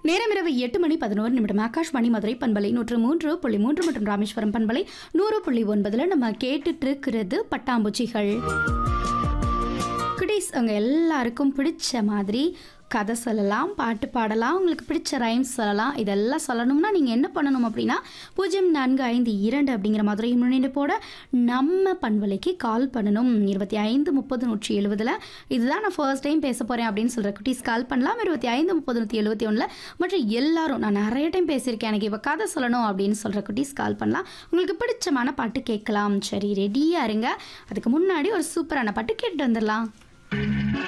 நேரம் இரவு எட்டு மணி பதினோரு நிமிடம் ஆகாஷ்வாணி மதுரை பண்பலை நூற்று மூன்று புள்ளி மூன்று மற்றும் ராமேஸ்வரம் பண்பலை நூறு புள்ளி ஒன்பதுல நம்ம கேட்டுட்டு இருக்கிறது பட்டாம்பூச்சிகள் குடீஸ் அவங்க எல்லாருக்கும் பிடிச்ச மாதிரி கதை சொல்லலாம் பாட்டு பாடலாம் உங்களுக்கு பிடிச்ச ரைம்ஸ் சொல்லலாம் இதெல்லாம் சொல்லணும்னா நீங்கள் என்ன பண்ணணும் அப்படின்னா பூஜ்ஜியம் நான்கு ஐந்து இரண்டு அப்படிங்கிற மதுரை முன்னிணைப்போட நம்ம பண்பலைக்கு கால் பண்ணணும் இருபத்தி ஐந்து முப்பது நூற்றி எழுபதில் இதுதான் நான் ஃபர்ஸ்ட் டைம் பேச போகிறேன் அப்படின்னு சொல்கிற குட்டீஸ் கால் பண்ணலாம் இருபத்தி ஐந்து முப்பது நூற்றி எழுபத்தி ஒன்றில் மற்றும் எல்லாரும் நான் நிறைய டைம் பேசியிருக்கேன் எனக்கு இப்போ கதை சொல்லணும் அப்படின்னு சொல்கிற குட்டீஸ் கால் பண்ணலாம் உங்களுக்கு பிடிச்சமான பாட்டு கேட்கலாம் சரி ரெடியாக இருங்க அதுக்கு முன்னாடி ஒரு சூப்பரான பாட்டு கேட்டு வந்துடலாம்